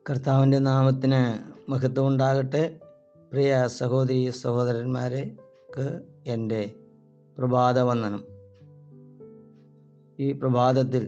കർത്താവിൻ്റെ നാമത്തിന് മഹത്വം ഉണ്ടാകട്ടെ പ്രിയ സഹോദരി സഹോദരന്മാരെക്ക് എൻ്റെ പ്രഭാതവന്ദനം ഈ പ്രഭാതത്തിൽ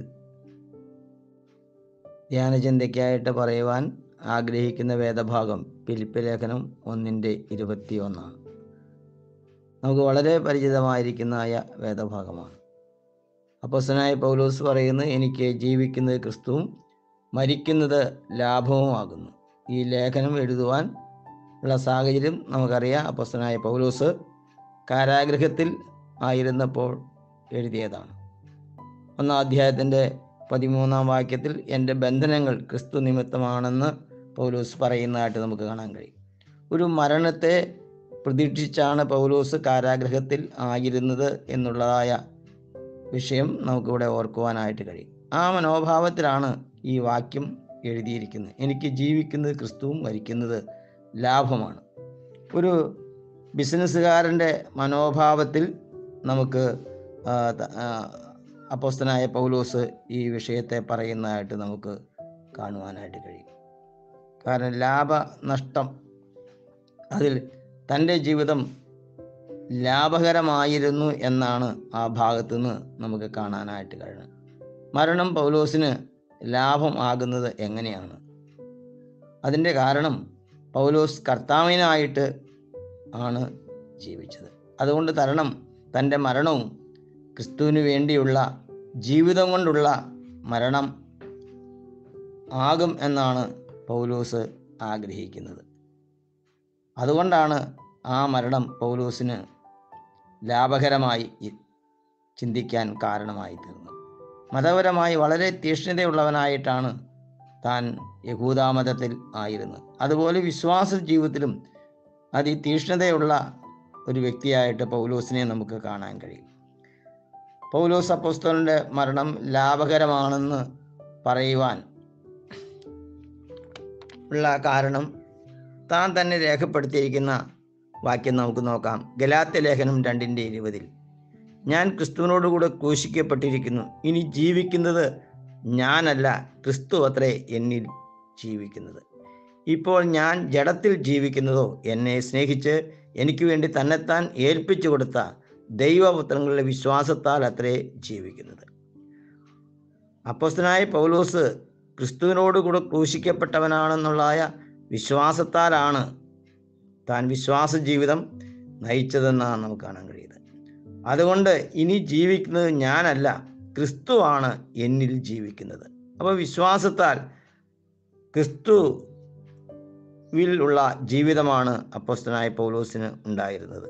ധ്യാനചിന്തയ്ക്കായിട്ട് പറയുവാൻ ആഗ്രഹിക്കുന്ന വേദഭാഗം പിലിപ്പ് ലേഖനം ഒന്നിൻ്റെ ഇരുപത്തി ഒന്നാണ് നമുക്ക് വളരെ പരിചിതമായിരിക്കുന്നതായ വേദഭാഗമാണ് അപ്പോസ്തനായ പൗലോസ് പറയുന്നത് എനിക്ക് ജീവിക്കുന്നത് ക്രിസ്തുവും മരിക്കുന്നത് ലാഭവുമാകുന്നു ഈ ലേഖനം എഴുതുവാൻ ഉള്ള സാഹചര്യം നമുക്കറിയാം അപ്പോസ്തനായ പൗലോസ് കാരാഗ്രഹത്തിൽ ആയിരുന്നപ്പോൾ എഴുതിയതാണ് ഒന്നാം അധ്യായത്തിൻ്റെ പതിമൂന്നാം വാക്യത്തിൽ എൻ്റെ ബന്ധനങ്ങൾ ക്രിസ്തു നിമിത്തമാണെന്ന് പൗലോസ് പറയുന്നതായിട്ട് നമുക്ക് കാണാൻ കഴിയും ഒരു മരണത്തെ പ്രതീക്ഷിച്ചാണ് പൗലോസ് കാരാഗ്രഹത്തിൽ ആയിരുന്നത് എന്നുള്ളതായ വിഷയം നമുക്കിവിടെ ഓർക്കുവാനായിട്ട് കഴിയും ആ മനോഭാവത്തിലാണ് ഈ വാക്യം എഴുതിയിരിക്കുന്നത് എനിക്ക് ജീവിക്കുന്നത് ക്രിസ്തുവും മരിക്കുന്നത് ലാഭമാണ് ഒരു ബിസിനസ്സുകാരൻ്റെ മനോഭാവത്തിൽ നമുക്ക് അപ്പോസ്തനായ പൗലോസ് ഈ വിഷയത്തെ പറയുന്നതായിട്ട് നമുക്ക് കാണുവാനായിട്ട് കഴിയും കാരണം ലാഭ നഷ്ടം അതിൽ തൻ്റെ ജീവിതം ലാഭകരമായിരുന്നു എന്നാണ് ആ ഭാഗത്തു നിന്ന് നമുക്ക് കാണാനായിട്ട് കഴിയുന്നത് മരണം പൗലോസിന് ലാഭം ആകുന്നത് എങ്ങനെയാണ് അതിൻ്റെ കാരണം പൗലോസ് കർത്താവിനായിട്ട് ആണ് ജീവിച്ചത് അതുകൊണ്ട് തരണം തൻ്റെ മരണവും ക്രിസ്തുവിന് വേണ്ടിയുള്ള ജീവിതം കൊണ്ടുള്ള മരണം ആകും എന്നാണ് പൗലോസ് ആഗ്രഹിക്കുന്നത് അതുകൊണ്ടാണ് ആ മരണം പൗലോസിന് ലാഭകരമായി ചിന്തിക്കാൻ കാരണമായി തീർന്നത് മതപരമായി വളരെ തീക്ഷ്ണതയുള്ളവനായിട്ടാണ് താൻ യഹൂദാമതത്തിൽ ആയിരുന്നത് അതുപോലെ വിശ്വാസ ജീവിതത്തിലും അതിതീക്ഷ്ണതയുള്ള ഒരു വ്യക്തിയായിട്ട് പൗലോസിനെ നമുക്ക് കാണാൻ കഴിയും പൗലോസ് അപ്പോസ്തോലിൻ്റെ മരണം ലാഭകരമാണെന്ന് പറയുവാൻ ഉള്ള കാരണം താൻ തന്നെ രേഖപ്പെടുത്തിയിരിക്കുന്ന വാക്യം നമുക്ക് നോക്കാം ഗലാത്യ ലേഖനം രണ്ടിൻ്റെ ഇരുപതിൽ ഞാൻ ക്രിസ്തുവിനോടുകൂടെ ക്രൂശിക്കപ്പെട്ടിരിക്കുന്നു ഇനി ജീവിക്കുന്നത് ഞാനല്ല ക്രിസ്തു അത്രേ എന്നിൽ ജീവിക്കുന്നത് ഇപ്പോൾ ഞാൻ ജഡത്തിൽ ജീവിക്കുന്നതോ എന്നെ സ്നേഹിച്ച് എനിക്ക് വേണ്ടി തന്നെത്താൻ ഏൽപ്പിച്ചു കൊടുത്ത ദൈവപുത്രങ്ങളുടെ വിശ്വാസത്താൽ അത്രേ ജീവിക്കുന്നത് അപ്പോസ്തനായ പൗലോസ് ക്രിസ്തുവിനോടുകൂടെ ക്രൂശിക്കപ്പെട്ടവനാണെന്നുള്ളതായ വിശ്വാസത്താലാണ് താൻ വിശ്വാസ ജീവിതം നയിച്ചതെന്നാണ് നമുക്ക് കാണാൻ കഴിയുന്നത് അതുകൊണ്ട് ഇനി ജീവിക്കുന്നത് ഞാനല്ല ക്രിസ്തുവാണ് എന്നിൽ ജീവിക്കുന്നത് അപ്പോൾ വിശ്വാസത്താൽ ക്രിസ്തുവിൽ ഉള്ള ജീവിതമാണ് അപ്പോസ്തനായ പൗലോസിന് ഉണ്ടായിരുന്നത്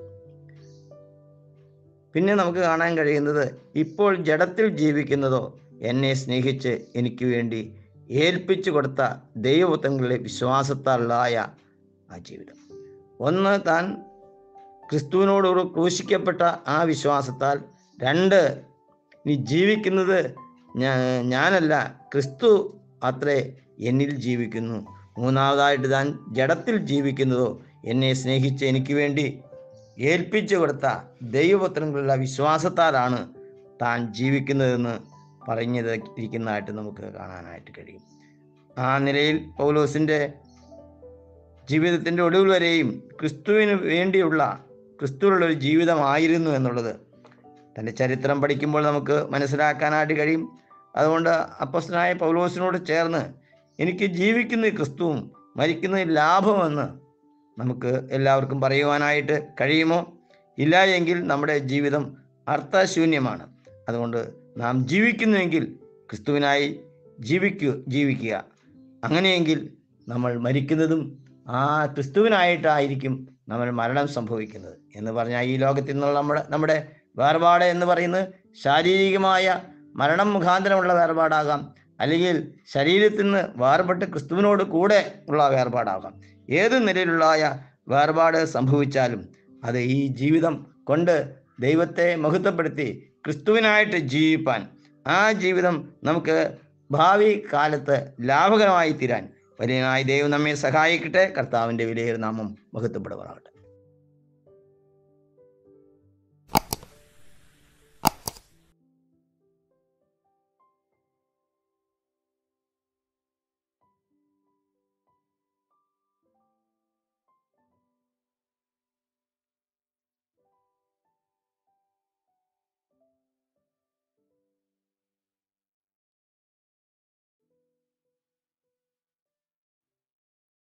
പിന്നെ നമുക്ക് കാണാൻ കഴിയുന്നത് ഇപ്പോൾ ജഡത്തിൽ ജീവിക്കുന്നതോ എന്നെ സ്നേഹിച്ച് എനിക്ക് വേണ്ടി ഏൽപ്പിച്ചു കൊടുത്ത ദൈവപുത്രങ്ങളുടെ വിശ്വാസത്താലുള്ളതായ ആ ജീവിതം ഒന്ന് താൻ ക്രിസ്തുവിനോട് ക്രൂശിക്കപ്പെട്ട ആ വിശ്വാസത്താൽ രണ്ട് നീ ജീവിക്കുന്നത് ഞാനല്ല ക്രിസ്തു അത്രേ എന്നിൽ ജീവിക്കുന്നു മൂന്നാമതായിട്ട് താൻ ജഡത്തിൽ ജീവിക്കുന്നതോ എന്നെ സ്നേഹിച്ച് എനിക്ക് വേണ്ടി ഏൽപ്പിച്ചു കൊടുത്ത ദൈവപുത്രങ്ങളുള്ള വിശ്വാസത്താലാണ് താൻ ജീവിക്കുന്നതെന്ന് പറഞ്ഞത് ഇരിക്കുന്നതായിട്ട് നമുക്ക് കാണാനായിട്ട് കഴിയും ആ നിലയിൽ പൗലോസിൻ്റെ ജീവിതത്തിൻ്റെ ഒടുവിൽ വരെയും ക്രിസ്തുവിന് വേണ്ടിയുള്ള ക്രിസ്തുവിലുള്ള ഒരു ജീവിതമായിരുന്നു എന്നുള്ളത് തൻ്റെ ചരിത്രം പഠിക്കുമ്പോൾ നമുക്ക് മനസ്സിലാക്കാനായിട്ട് കഴിയും അതുകൊണ്ട് അപ്പസ്തനായ പൗലോസിനോട് ചേർന്ന് എനിക്ക് ജീവിക്കുന്ന ക്രിസ്തുവും മരിക്കുന്ന ലാഭമെന്ന് നമുക്ക് എല്ലാവർക്കും പറയുവാനായിട്ട് കഴിയുമോ ഇല്ല എങ്കിൽ നമ്മുടെ ജീവിതം അർത്ഥശൂന്യമാണ് അതുകൊണ്ട് നാം ജീവിക്കുന്നുവെങ്കിൽ ക്രിസ്തുവിനായി ജീവിക്കു ജീവിക്കുക അങ്ങനെയെങ്കിൽ നമ്മൾ മരിക്കുന്നതും ആ ക്രിസ്തുവിനായിട്ടായിരിക്കും നമ്മൾ മരണം സംഭവിക്കുന്നത് എന്ന് പറഞ്ഞാൽ ഈ ലോകത്തിൽ നിന്നുള്ള നമ്മുടെ നമ്മുടെ വേർപാട് എന്ന് പറയുന്നത് ശാരീരികമായ മരണം മുഖാന്തരമുള്ള വേർപാടാകാം അല്ലെങ്കിൽ ശരീരത്തിൽ നിന്ന് വേർപെട്ട് ക്രിസ്തുവിനോട് കൂടെ ഉള്ള വേർപാടാകാം ഏത് നിലയിലുള്ളതായ വേർപാട് സംഭവിച്ചാലും അത് ഈ ജീവിതം കൊണ്ട് ദൈവത്തെ മഹത്വപ്പെടുത്തി ക്രിസ്തുവിനായിട്ട് ജീവിപ്പാൻ ആ ജീവിതം നമുക്ക് ഭാവി കാലത്ത് ലാഭകരമായി തീരാൻ വലിയനായ ദൈവം നമ്മെ സഹായിക്കട്ടെ കർത്താവിൻ്റെ വിലയേറിയ നാമം മഹത്വപ്പെടുവാറാകട്ടെ